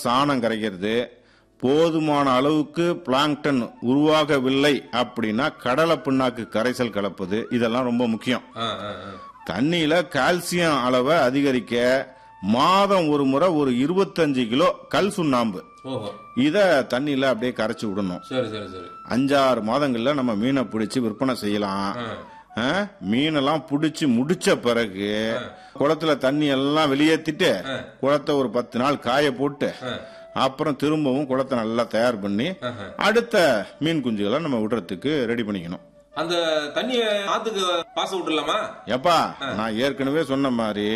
சாணம் கரைக்கிறது போதுமான அளவுக்கு பிளாங்டன் உருவாகவில்லை அப்படின்னா கடலை பிண்ணாக்கு கரைசல் கலப்பது இதெல்லாம் ரொம்ப முக்கியம் ஆ, ஆ, ஆ. தண்ணியில கால்சியம் அளவை அதிகரிக்க மாதம் ஒரு முறை ஒரு இருபத்தஞ்சு கிலோ கல் சுண்ணாம்பு ஓஹோ இத தண்ணியில அப்படியே கரைச்சு விடணும் சரி சரி சரி அஞ்சாறு மாதங்கள்ல நம்ம மீனை பிடிச்சு விற்பனை செய்யலாம் ஆ. ஆ, மீனெல்லாம் பிடிச்சு முடிச்ச பிறகு குளத்துல தண்ணி எல்லாம் வெளியேத்திட்டு குளத்தை ஒரு பத்து நாள் காய போட்டு அப்புறம் திரும்பவும் குளத்தை நல்லா தயார் பண்ணி ஆஹா. அடுத்த மீன் குஞ்சுகளை நம்ம விடுறதுக்கு ரெடி பண்ணிக்கணும் அந்த தண்ணிய ஆத்துக்கு பாச விட்டுலாமா எப்பா நான் ஏற்கனவே சொன்ன மாதிரி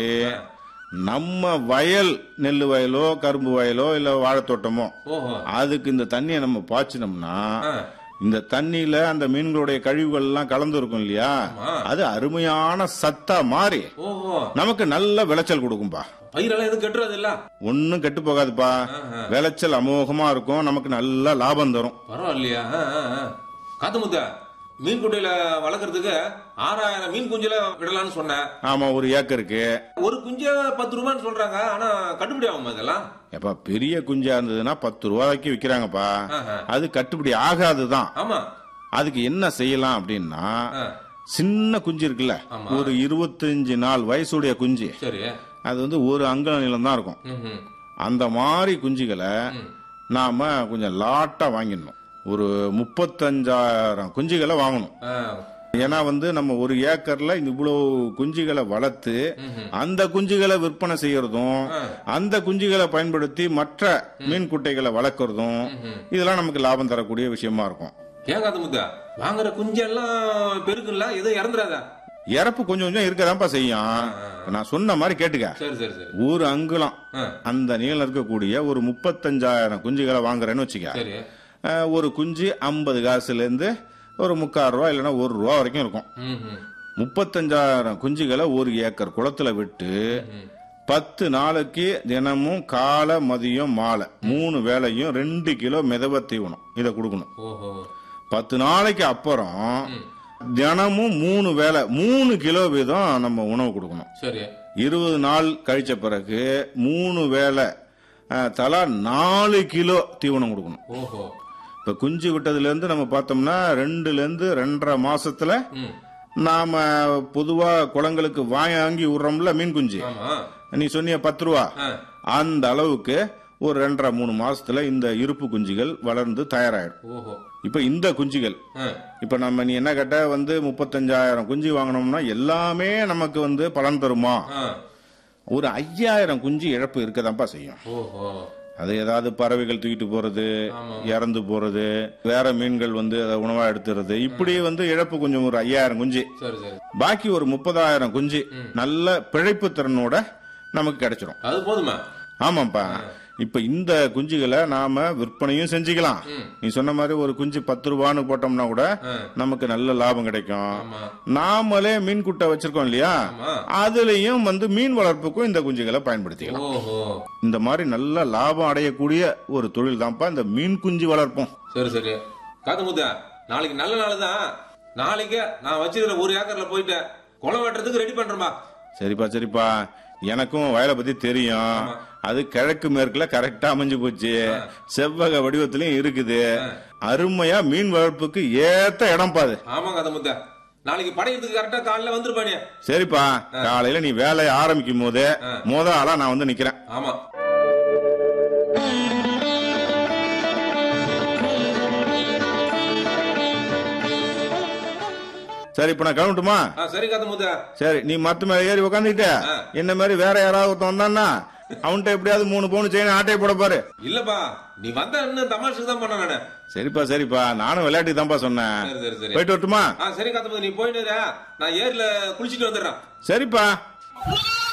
நம்ம வயல் நெல் வயலோ கரும்பு வயலோ இல்ல வாழைத்தோட்டமோ ஓஹோ அதுக்கு இந்த தண்ணியை நம்ம பாய்ச்சினோம்னா ஆ. இந்த தண்ணியில அந்த மீன்களுடைய கழிவுகள் எல்லாம் கலந்து இருக்கும் இல்லையா ஆமா. அது அருமையான சத்தா மாறி ஓஹோ நமக்கு நல்ல விளைச்சல் கொடுக்கும்பா பயிரெல்லாம் எதுவும் கெட்டுறது இல்ல ஒன்னும் கெட்டு போகாதுப்பா ஆஹா. விளைச்சல் அமோகமா இருக்கும் நமக்கு நல்ல லாபம் தரும் பரவாயில்லையா ஆ, ஆ, ஆ. காத்து முத்த மீன் குட்டையில வளர்க்கறதுக்கு ஆறாயிரம் மீன் குஞ்சுல விடலாம்னு சொன்னேன் ஆமா ஒரு ஏக்கருக்கு ஒரு குஞ்ச பத்து ரூபான்னு சொல்றாங்க ஆனா கட்டுப்படி ஆகுமா இதெல்லாம் எப்பா பெரிய குஞ்சா இருந்ததுன்னா பத்து ரூபாய்க்கு விக்கிறாங்கப்பா ஆஹா. அது கட்டுப்படி ஆகாதுதான் ஆமா அதுக்கு என்ன செய்யலாம் அப்படின்னா ஆ, சின்ன குஞ்சு இருக்குல்ல ஆமா. ஒரு இருபத்தஞ்சு நாள் வயசுடைய குஞ்சு சரி அது வந்து ஒரு அங்குல நீளம் தான் இருக்கும் ம்ஹும். அந்த மாதிரி குஞ்சுகளை ம். நாம கொஞ்சம் லாட்டா வாங்கிடணும் ஒரு முப்பத்தஞ்சாயிரம் குஞ்சுகளை வாங்கணும் ஆ, ஏன்னா வந்து நம்ம ஒரு ஏக்கர்ல இந்த இவ்வளவு குஞ்சுகளை வளர்த்து ம்ஹும். அந்த குஞ்சுகளை விற்பனை செய்யறதும் ஆ. அந்த குஞ்சுகளை பயன்படுத்தி மற்ற மீன் குட்டைகளை வளர்க்கறதும் ம்ஹும். இதெல்லாம் நமக்கு லாபம் தரக்கூடிய விஷயமா இருக்கும் ஏன் காத்து முத்த வாங்குற குஞ்செல்லாம் பெருக்குல்ல எதுவும் இறந்துடாதா இறப்பு கொஞ்சம் கொஞ்சம் இருக்கதான்ப்பா செய்யும் இப்ப நான் சொன்ன மாதிரி கேட்டுக்க சரி சரி சரி ஒரு அங்குலம் ஆ, அந்த நீளம் இருக்கக்கூடிய ஒரு முப்பத்தஞ்சாயிரம் குஞ்சுகளை வாங்குறேன்னு வச்சுக்க சரி அஹ், ஒரு குஞ்சு ஐம்பது காசுல இருந்து ஒரு முக்கால் ரூபா இல்லைன்னா ஒரு ரூபா வரைக்கும் இருக்கும் ம்ஹும். முப்பத்தஞ்சாயிரம் குஞ்சுகளை ஒரு ஏக்கர் குளத்துல விட்டு ம். பத்து நாளைக்கு தினமும் காலை மதியம் மாலை மூணு வேளையும் ரெண்டு கிலோ மிதவ தீவனம் இதை கொடுக்கணும் ஓஹோ பத்து நாளைக்கு அப்புறம் ம். தினமும் மூணு வேளை மூணு கிலோ வீதம் நம்ம உணவு கொடுக்கணும் சரி இருபது நாள் கழிச்ச பிறகு மூணு வேளை அஹ், தலா நாலு கிலோ தீவனம் கொடுக்கணும் ஓஹோ இப்ப குஞ்சு விட்டதுல இருந்து நம்ம பார்த்தோம்னா ரெண்டுல இருந்து ரெண்டரை மாசத்துல ம் நாம பொதுவா குளங்களுக்கு வாங்கி விடுறோம்ல மீன் குஞ்சு ஆமா நீ சொன்னிய பத்து ரூபா ஆ, அந்த அளவுக்கு ஒரு ரெண்டரை மூணு மாசத்துல இந்த இருப்பு குஞ்சுகள் வளர்ந்து தயாராயிடும் ஓஹோ இப்ப இந்த குஞ்சுகள் ஆ, இப்ப நம்ம நீ என்ன கேட்ட வந்து முப்பத்தஞ்சாயிரம் குஞ்சு வாங்கினோம்னா எல்லாமே நமக்கு வந்து பலன் தருமா ஆ, ஒரு ஐயாயிரம் குஞ்சு இழப்பு இருக்கதான்ப்பா செய்யும் ஓஹோ அது ஏதாவது பறவைகள் தூக்கிட்டு போறது ஆமா. இறந்து போறது வேற மீன்கள் வந்து அதை உணவா எடுத்துறது இப்படி வந்து இழப்பு கொஞ்சம் ஒரு ஐயாயிரம் குஞ்சு சரி சரி பாக்கி ஒரு முப்பதாயிரம் குஞ்சு நல்ல பிழைப்பு திறனோட நமக்கு கிடைச்சிரும் அது போதுமா ஆமாப்பா இப்ப இந்த குஞ்சுகளை நாம விற்பனையும் செஞ்சுக்கலாம் ம். நீ சொன்ன மாதிரி ஒரு குஞ்சு பத்து ரூபான்னு போட்டோம்னா கூட ஆ, நமக்கு நல்ல லாபம் கிடைக்கும் ஆமா நாமளே மீன் குட்டை வச்சிருக்கோம் இல்லையா ஆமா அதுலயும் வந்து மீன் வளர்ப்புக்கும் இந்த குஞ்சுகளை பயன்படுத்திக்கலாம் ஓஹோ இந்த மாதிரி நல்ல லாபம் அடையக்கூடிய ஒரு தொழில் தான்ப்பா இந்த மீன் குஞ்சு வளர்ப்போம் சரி சரி காத்து முத்த நாளைக்கு நல்ல நாள் தான் நாளைக்கு நான் வச்சிருக்கிற ஒரு ஏக்கர்ல போயிட்டு குளம் வெட்டுறதுக்கு ரெடி பண்றேன்பா சரிப்பா சரிப்பா எனக்கும் வயலை பத்தி தெரியும் அது கிழக்கு மேற்குல கரெக்டா அமைஞ்சு போச்சு செவ்வக வடிவத்திலயும் இருக்குது அருமையா மீன் வளர்ப்புக்கு ஏத்த இடம் பாது ஆமா காத்து முத்த நாளைக்கு படையத்துக்கு கரெக்டா காலைல வந்துருப்பானே சரிப்பா காலையில நீ வேலையை ஆரம்பிக்கும் போது முத ஆளா நான் வந்து நிக்கிறேன் ஆமா சரி இப்ப நான் கிளம்பட்டுமா ஆ, சரி காத்து முத்த சரி நீ மரத்து மேல ஏறி உக்காந்துக்கிட்ட ஆ. என்ன மாதிரி வேற யாராவது ஒருத்தன் வந்தான்னா அவன்கிட்ட எப்படியாவது மூணு பவுன் செயின் ஆட்டையை போட பாரு இல்லப்பா நீ வந்தா இன்னும் தமாஷுக்கு தான் பண்ண நானு சரிப்பா சரிப்பா நானும் விளையாட்டுக்கு தான்ப்பா சொன்னேன் சரி சரி சரி போயிட்டு வரட்டுமா ஆ சரி காத்து முத்த நீ போயிட்டு இரு. நான் ஏர்ல குளிச்சிட்டு வந்துடுறேன் சரிப்பா